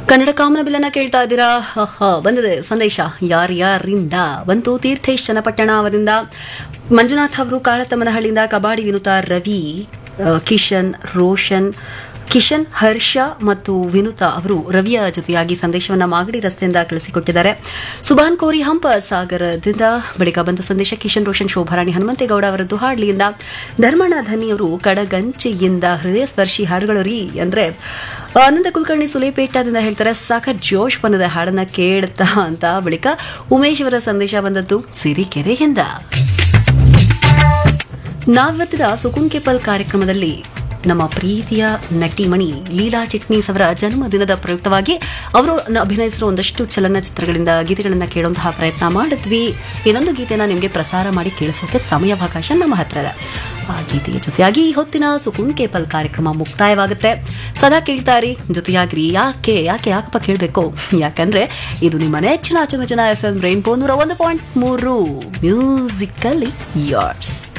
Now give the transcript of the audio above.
ಕನ್ನಡ ಕಾಮನಬಿಲ್ಲನ್ನ ಕೇಳ್ತಾ ಇದ್ದೀರಾ ಆಹಾ, ಬಂದಿದೆ ಸಂದೇಶ ಯಾರ್ಯಾರಿಂದ ಬಂತು ತೀರ್ಥೇಶ್ ಚನ್ನಪಟ್ಟಣ ಅವರಿಂದ ಮಂಜುನಾಥ್ ಅವರು ಕಾಳತಮ್ಮನಹಳ್ಳಿಯಿಂದ ಕಬಾಡಿ ವಿನುತಾ ರವಿ ಆ, ಕಿಶನ್ ರೋಷನ್ ಕಿಶನ್ ಹರ್ಷ ಮತ್ತು ವಿನುತಾ ಅವರು ರವಿಯ ಜೊತೆಯಾಗಿ ಸಂದೇಶವನ್ನ ಮಾಗಡಿ ರಸ್ತೆಯಿಂದ ಕಳಿಸಿಕೊಟ್ಟಿದ್ದಾರೆ ಸುಭಾನ್ ಕೋರಿ ಹಂಪ ಸಾಗರದಿಂದ ಬಳಿಕ ಬಂತು ಸಂದೇಶ ಕಿಶನ್ ರೋಷನ್ ಶೋಭಾರಾಣಿ ಹನುಮಂತೇಗೌಡ ಅವರದ್ದು ಹಾಡ್ಲಿಯಿಂದ ಧರ್ಮಣ್ಣ ಧನಿಯವರು ಕಡಗಂಚೆಯಿಂದ ಹೃದಯ ಸ್ಪರ್ಶಿ ಹಾಡುಗಳು ರೀ ಅಂದ್ರೆ ಆನಂದ ಕುಲಕರ್ಣಿ ಸುಲೇಪೇಟದಿಂದ ಹೇಳ್ತಾರೆ ಸಾಕತ್ ಜೋಶ್ ಬಂದಿದೆ ಹಾಡನ್ನ ಕೇಳ್ತಾ ಅಂತ ಬಳಿಕ ಉಮೇಶ್ ಅವರ ಸಂದೇಶ ಬಂದದ್ದು ಸಿರಿಕೆರೆಯಿಂದ ನಾವತ್ತಿನ ಸುಕುನ್ ಕೆಪಲ್ ಕಾರ್ಯಕ್ರಮದಲ್ಲಿ ನಮ್ಮ ಪ್ರೀತಿಯ ನಟಿಮಣಿ ಲೀಲಾ ಚಿಟ್ನೀಸ್ ಅವರ ಜನ್ಮದಿನದ ಪ್ರಯುಕ್ತವಾಗಿ ಅವರು ಅಭಿನಯಿಸಿರೋ ಒಂದಷ್ಟು ಚಲನಚಿತ್ರಗಳಿಂದ ಗೀತೆಗಳನ್ನ ಕೇಳುವಂತಹ ಪ್ರಯತ್ನ ಮಾಡಿದ್ವಿ ಇದೊಂದು ಗೀತೆನ ನಿಮಗೆ ಪ್ರಸಾರ ಮಾಡಿ ಕೇಳಿಸೋಕೆ ಸಮಯಾವಕಾಶ ನಮ್ಮ ಹತ್ರ ಇದೆ ಆ ಗೀತೆಯ ಜೊತೆಯಾಗಿ ಈ ಹೊತ್ತಿನ ಸುಕುನ್ ಕೇಪಲ್ ಕಾರ್ಯಕ್ರಮ ಮುಕ್ತಾಯವಾಗುತ್ತೆ ಸದಾ ಕೇಳ್ತಾರಿ ಜೊತೆಯಾಗ್ರಿ ಯಾಕೆ ಯಾಕೆ ಯಾಕಪ್ಪ ಕೇಳಬೇಕು ಯಾಕಂದ್ರೆ ಇದು ನಿಮ್ಮ ನೆಚ್ಚಿನ ಅಚುಮೆಚನ ಎಫ್ ಎಂ ರೈನ್ಬೋ ನೂರ ಒಂದು ಪಾಯಿಂಟ್ ಮೂರು ಮ್ಯೂಸಿಕಲ್ಲಿ ಯಾರ್ಸ್